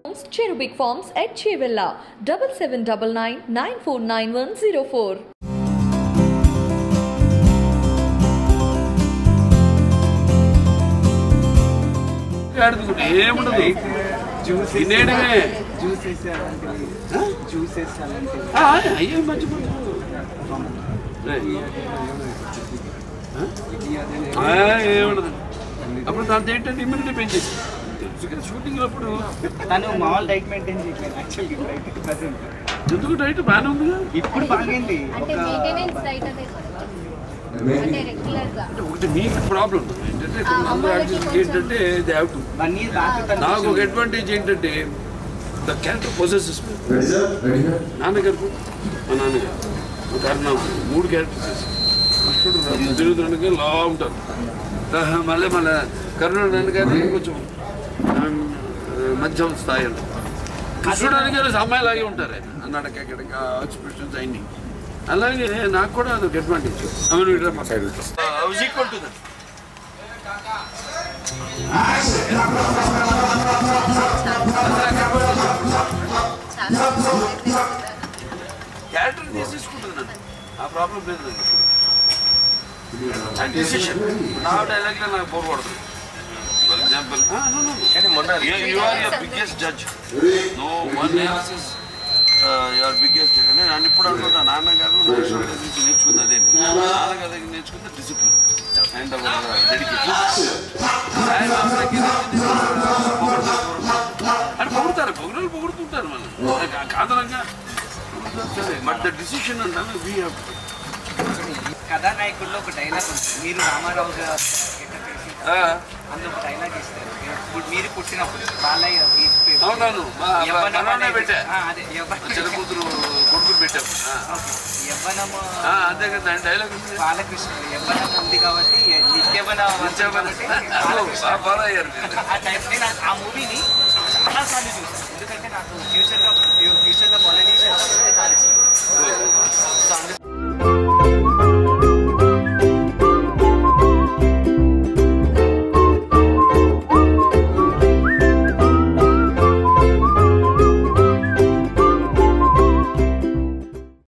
Cherubic Farms at Chevilla, double seven double nine nine four nine one zero four. ఆడుతుంది ఏముండదు తినేయడమే juices అలాంటివి juices అలాంటివి ఆ, అయ్యే మంచి మంచి ఆ, ఏముండదు అప్పుడు దాంతో ఏంటంటే ఇమ్యూనిటీ పెంచేసి తెలుసు కదా షూటింగ్ అప్పుడు తను మామూలు డైట్ మెయింటైన్ చేయట్లేదు యాక్చువల్లీ ఇప్పుడు అయితే ప్రజెంట్ ఎందుకు డైట్ బాగానే ఉందిగా ఇప్పుడు బాగైంది అంటే ఒక మెయింటెనెన్స్ డైట్ అనేది అంటే రెగ్యులర్ గా అంటే ఒకటి మీకు ప్రాబ్లం ఏంటంటే కొంతమంది ఆర్టిస్ట్ ఏంటంటే they have to one year back తను నాకు ఒక అడ్వాంటేజ్ ఏంటంటే ద క్యారెక్టర్ పొసెసెస్ నాన్నగారు మా నాన్నగారు మా కారణం మూడు క్యారెక్టర్స్ కృష్ణుడు తిరుగుతున్నానికి లా ఉంటారు తా- మళ్ళీ మళ్ళీ కర్ణుడు నాన్నగారు కొంచెం ఆ, మధ్యం స్థాయి ఉంటారు కృష్ణుడు నాన్నగారు అమ్మాయిలాగే ఉంటారు ఆయన అన్నాడు అక్కడ ఎక్స్ప్రెషన్స్ అన్ని అలాగే నాకు కూడా అదొక అడ్వాంటేజ్ అమీన్ మా side house equal to that చాలా క్యారెక్టర్ తీసేసుకుంటున్నాను ఆ ప్రాబ్లం లేదు నాకు అండ్ డిసిషన్ నా డైలాగ్ నాకు బోర్ పడుతుంది ఫర్ ఎగ్జాంపుల్ కానీ మొన్న you are your biggest judge no one else is your biggest అంటే నేను ఇప్పుడు అనుకుంటా నాన్నగారు నేషనల్ దగ్గర నుంచి నేర్చుకుంది అదే నాన్నగారి దగ్గర నేర్చుకుంటే డిసిప్లిన్ అండ్ డెడికేషన్ అని పొగుడుతారు పొగడలు పొగుడుతుంటారు మనం కాదనంగా బట్ ద డిసిషన్ అంటే వీ హ్యావ్ కథానాయకుల్లో ఒక డైలాగ్ ఉంది మీరు రామారావు గారు getup వేసి అందులో ఒక డైలాగ్ ఇస్తారు ఇప్పుడు మీరు పుట్టినప్పుడు బాలయ్య ఈ పే- అవునవును మా యవ్వనం మనోనే అనేది- పెట్టా ఆ, అదే యవ్వనం చిన్న కూతురు కొడుకు పెట్టాం ఓకే. యవ్వనము ఆ, అంతే కదా దాని డైలాగ్ ఉంది బాలకృష్ణ యవ్వనం ఉంది కాబట్టి నిత్యవన వచ్చామని బాగా ఫాలో అయ్యారు మీరు. ఆ టైప్ నేను ఆ- ఆ మూవీని చాలా సార్లు చూసాను ఎందుకంటే నాకు